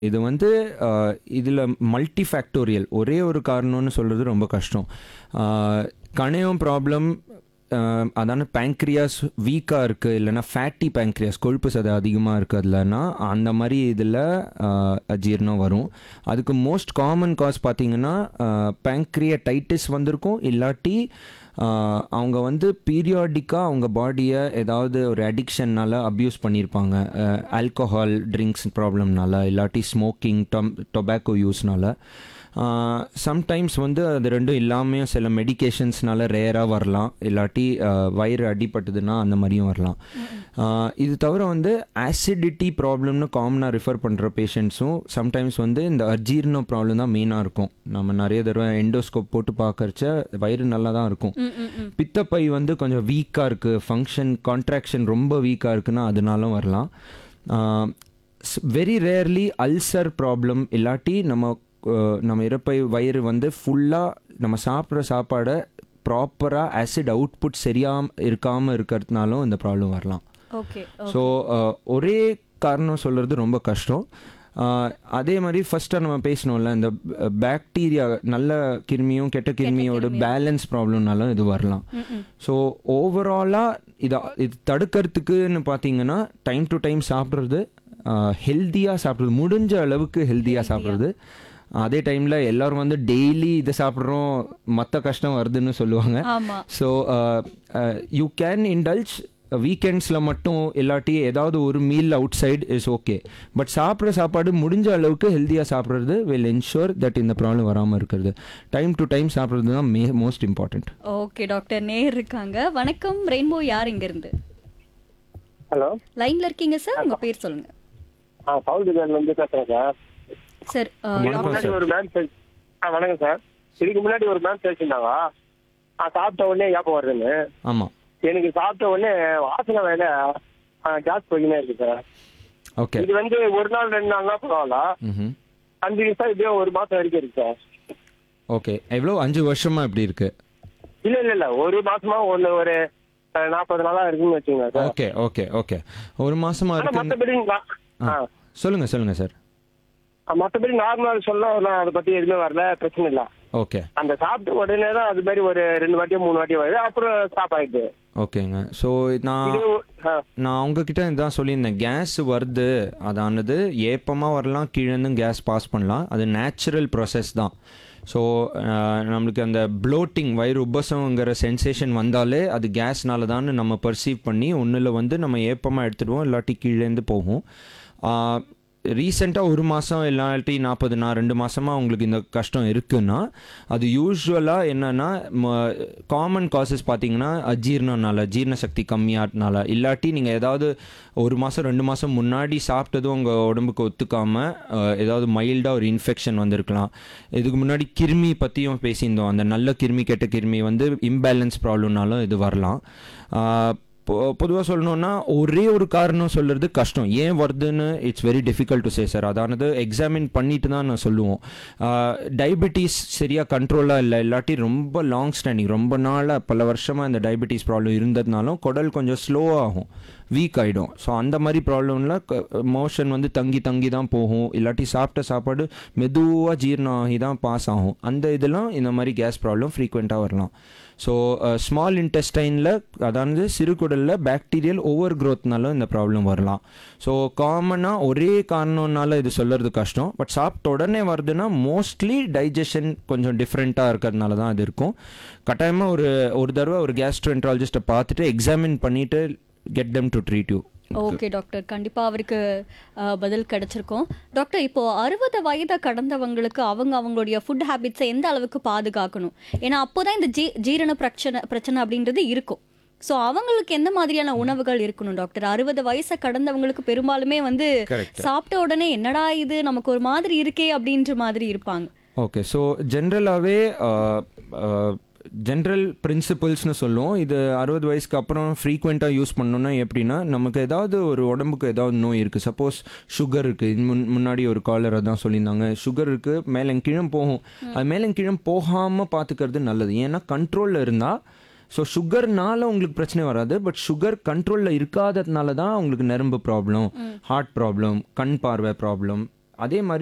இது வந்து இதில் மல்டி ஃபேக்டோரியல் ஒரே ஒரு காரணம்னு சொல்கிறது ரொம்ப கஷ்டம் ஆஹ் கணையம் ப்ராப்ளம் அதான பேங்க்ரியாஸ் வீக்காக இருக்குது இல்லைன்னா ஃபேட்டி பேங்க்ரியாஸ் கொழுப்பு சதை அதிகமாக இருக்கிறதுலனா அந்த மாதிரி இதில் அஜீர்ணம் வரும் அதுக்கு மோஸ்ட் காமன் காஸ் பார்த்தீங்கன்னா பேங்க்ரியடைட்டிஸ் வந்திருக்கும் இல்லாட்டி ஆஹ் அவங்க வந்து பீரியாடிக்காக அவங்க பாடியை ஏதாவது ஒரு அடிக்ஷன்னால அப்யூஸ் பண்ணியிருப்பாங்க ஆல்கஹால் ட்ரிங்க்ஸ் ப்ராப்ளம்னால இல்லாட்டி ஸ்மோக்கிங் டொம் டொபாக்கோ யூஸ்னால சம்டைம்ஸ் வந்து அது ரெண்டும் இல்லாமல் சில மெடிகேஷன்ஸ்னால ரேராக வரலாம் இல்லாட்டி ஆஹ் வயிறு அடிபட்டதுன்னா அந்த மாதிரியும் வரலாம் ஆஹ் இது தவிர வந்து ஆசிடிட்டி ப்ராப்ளம்னு காமனாக ரெஃபர் பண்ணுற பேஷண்ட்ஸும் சம்டைம்ஸ் வந்து இந்த அஜீர்ண ப்ராப்ளம் தான் மெயினாக இருக்கும் நம்ம நிறைய தடவை எண்டோஸ்கோப் போட்டு பார்க்கறச்ச வயிறு நல்லா தான் இருக்கும் ம், ம், ம். பித்தப்பை வந்து கொஞ்சம் வீக்காக இருக்குது ஃபங்க்ஷன் கான்ட்ராக்ஷன் ரொம்ப வீக்காக இருக்குன்னா அதனாலும் வரலாம் வெரி ரேர்லி அல்சர் ப்ராப்ளம் இல்லாட்டி நம்ம அஹ், நம்ம இறப்பை வயிறு வந்து ஃபுல்லாக நம்ம சாப்பிட்ற சாப்பாடை ப்ராப்பராக ஆசிட் அவுட்புட் சரியாக இருக்காமல் இருக்கிறதுனாலும் இந்த ப்ராப்ளம் வரலாம் ஓகே ஸோ ஒரே காரணம் சொல்கிறது ரொம்ப கஷ்டம் அஹ், அதே மாதிரி ஃபஸ்ட்டாக நம்ம பேசணும்ல இந்த பாக்டீரியா நல்ல கிருமியும் கெட்ட கிருமியோட பேலன்ஸ் ப்ராப்ளம்னாலும் இது வரலாம் ம், ம். ஸோ ஓவராலாக இதை இது தடுக்கிறதுக்குன்னு பார்த்தீங்கன்னா டைம் டு டைம் சாப்பிட்றது ஹெல்த்தியாக சாப்பிட்றது முடிஞ்ச அளவுக்கு ஹெல்த்தியாக சாப்பிட்றது அதே டைமில் எல்லாரும் வந்து டெய்லி இதை சாப்பிட்றோம் மற்ற கஷ்டம் வருதுன்னு சொல்லுவாங்க ஆமா ஸோ யூ கேன் இண்டல்ஜ் வீக்கெண்ட்ஸில் மட்டும் இல்லாட்டி ஏதாவது ஒரு meal outside is okay but சாப்பிட்ற சாப்பாடு முடிஞ்ச அளவுக்கு ஹெல்த்தியாக சாப்பிட்றது வில் என்ஷூர் தட் இந்த ப்ராப்ளம் வராமல் இருக்கிறது டைம் டு டைம் சாப்பிட்றது தான் may most important okay doctor நேர் இருக்காங்க வணக்கம் ரெயின்போ யார் இங்க இருந்து ஹலோ லைன்ல இருக்கீங்க சார் உங்க பேர் சொல்லுங்க ஆ பவுல் டிசைன்ல இருந்து பேசுறேன் சார் சார் அஹ், இதுக்கு வணக்கம் முன்னாடி சார். ஒரு மேம் பேச ஆ வணக்கம் சார் இதுக்கு முன்னாடி ஒரு மேம் பேசியிருந்தாங்க ஆ சாப்பிட்ட உடனே ஞாபகம் வருதுன்னு ஆமாம் எனக்கு சாப்பிட்ட உடனே வாசனை வேலை கேஸ் போய்க்கினே இருக்கு சார் ஓகே இது வந்து ஒரு நாள் ரெண்டு நாள்னா பரவாயில்ல ம் அஞ்சு நிமிஷம் இப்படியே ஒரு மாசம் வரைக்கும் இருக்கு சார் ஓகே எவ்வளோ அஞ்சு வருஷமா இப்படி இருக்கு இல்ல இல்ல இல்ல ஒரு மாசமா ஒண்ணு ஒரு அஹ், நாற்பது நாளா இருக்குன்னு வச்சுங்க சார் ஓகே ஓகே ஓகே ஒரு மாசமா ஆனா இருக்கு மத்தபடி நா- ஆ சொல்லுங்க சொல்லுங்க சார் ஆ, மத்தபடி நார்மல் சொல்ல நான் அதை பத்தி எதுவுமே வரல பிரச்சனை இல்ல ஓகே அந்த சாப்பிட்ட உடனே தான் அது மாதிரி ஒரு ரெண்டு வாட்டியோ மூணு வாட்டியோ வருது அப்புறம் ஸ்டாப் ஆயிடுது ஓகேங்க ஸோ நான் இது ஆ, நான் உங்ககிட்ட இதான் சொல்லியிருந்தேன் கேஸ் வருது அதானது ஏப்பமாக வரலாம் கீழேருந்து கேஸ் பாஸ் பண்ணலாம் அது நேச்சுரல் ப்ராசஸ் தான் ஸோ நம்மளுக்கு அந்த ப்ளோட்டிங் வயிறு உபசங்கிற சென்சேஷன் வந்தாலே அது கேஸ்னால தான் நம்ம பர்சீவ் பண்ணி ஒன்றில் வந்து நம்ம ஏப்பமாக எடுத்துடுவோம் இல்லாட்டி கீழேருந்து போகும் ரீசெண்டாக ஒரு மாதம் இல்லாட்டி நாற்பது நாள் ரெண்டு மாதமாக உங்களுக்கு இந்த கஷ்டம் இருக்குன்னா அது யூஸ்வலாக என்னென்னா காமன் காசஸ் பார்த்தீங்கன்னா அஜீர்ணனால ஜீரண சக்தி கம்மியானால இல்லாட்டி நீங்கள் ஏதாவது ஒரு மாதம் ரெண்டு மாதம் முன்னாடி சாப்பிட்டதும் உங்கள் உடம்புக்கு ஒத்துக்காமல் ஏதாவது மைல்டாக ஒரு இன்ஃபெக்ஷன் வந்திருக்கலாம் இதுக்கு முன்னாடி கிருமி பற்றியும் பேசியிருந்தோம் அந்த நல்ல கிருமி கெட்ட கிருமி வந்து இம்பேலன்ஸ் ப்ராப்ளம்னாலும் இது வரலாம் பொதுவாக சொல்லணும்னா ஒரே ஒரு காரணம் சொல்கிறது கஷ்டம் ஏன் வருதுன்னு it's very difficult to say sir அதானது எக்ஸாமின் பண்ணிட்டு தான் நான் சொல்லுவோம் டயபெட்டிஸ் சரியாக கண்ட்ரோலாக இல்லை இல்லாட்டி ரொம்ப லாங் ஸ்டாண்டிங் ரொம்ப நாளாக பல வருஷமாக இந்த டயபெட்டிஸ் ப்ராப்ளம் இருந்ததுனாலும் குடல் கொஞ்சம் ஸ்லோ ஆகும் வீக் ஆகிடும் ஸோ அந்த மாதிரி ப்ராப்ளமில் மோஷன் வந்து தங்கி தங்கி தான் போகும் இல்லாட்டி சாப்பிட்ட சாப்பாடு மெதுவாக ஜீரணம் ஆகி தான் பாஸ் ஆகும் அந்த இதெல்லாம் இந்த மாதிரி கேஸ் ப்ராப்ளம் ஃப்ரீக்வெண்ட்டாக வரலாம் ஸோ ஸ்மால் இன்டெஸ்டைனில் அதாவது சிறுகுடலில் பாக்டீரியல் ஓவர் க்ரோத்னால இந்த ப்ராப்ளம் வரலாம் ஸோ காமனாக ஒரே காரணம்னால இது சொல்கிறது கஷ்டம் பட் சாப்பிட்ட உடனே வருதுன்னா மோஸ்ட்லி டைஜஷன் கொஞ்சம் டிஃப்ரெண்ட்டாக இருக்கிறதுனால தான் இது இருக்கும் கட்டாயமாக ஒரு ஒரு தடவை ஒரு கேஸ்ட்ரோஎன்ட்ராலஜிஸ்ட்டை பார்த்துட்டு எக்ஸாமின் பண்ணிவிட்டு get them to treat you okay doctor கண்டிப்பா அவருக்கு அஹ், பதில் கிடைச்சிருக்கும் டாக்டர் இப்போ அறுபது வயதை கடந்தவங்களுக்கு அவங்க அவங்களுடைய ஃபுட் ஹேபிட்ஸை எந்த அளவுக்கு பாதுகாக்கணும் ஏன்னா அப்போதான் இந்த ஜீ ஜீரண பிரச்சனை பிரச்சனை அப்படின்றது இருக்கும் ஸோ அவங்களுக்கு எந்த மாதிரியான உணவுகள் இருக்கணும் டாக்டர் அறுபது வயசை கடந்தவங்களுக்கு பெரும்பாலுமே வந்து Correct. சாப்பிட்ட உடனே என்னடா இது நமக்கு ஒரு மாதிரி இருக்கே அப்படின்ற மாதிரி இருப்பாங்க ஓகே ஸோ ஜென்ரலாகவே ஜென்ரல் பிரின்சிபல்ஸ்னு சொல்லுவோம் இது அறுபது வயசுக்கு அப்புறம் ஃப்ரீக்வெண்ட்டாக யூஸ் பண்ணோன்னா எப்படின்னா நமக்கு ஏதாவது ஒரு உடம்புக்கு ஏதாவது நோய் இருக்குது சப்போஸ் சுகர் இருக்குது முன் முன்னாடி ஒரு காலர் தான் சொல்லியிருந்தாங்க சுகர் இருக்குது மேலங்கீழம் போகும் அது மேலங்கீழம் போகாமல் பார்த்துக்கிறது நல்லது ஏன்னா கண்ட்ரோலில் இருந்தால் ஸோ சுகர்னால உங்களுக்கு பிரச்சனை வராது பட் சுகர் கண்ட்ரோலில் இருக்காததுனால தான் உங்களுக்கு நரம்பு ப்ராப்ளம் ஹார்ட் ப்ராப்ளம் கண் பார்வை ப்ராப்ளம் அதே மாதிரி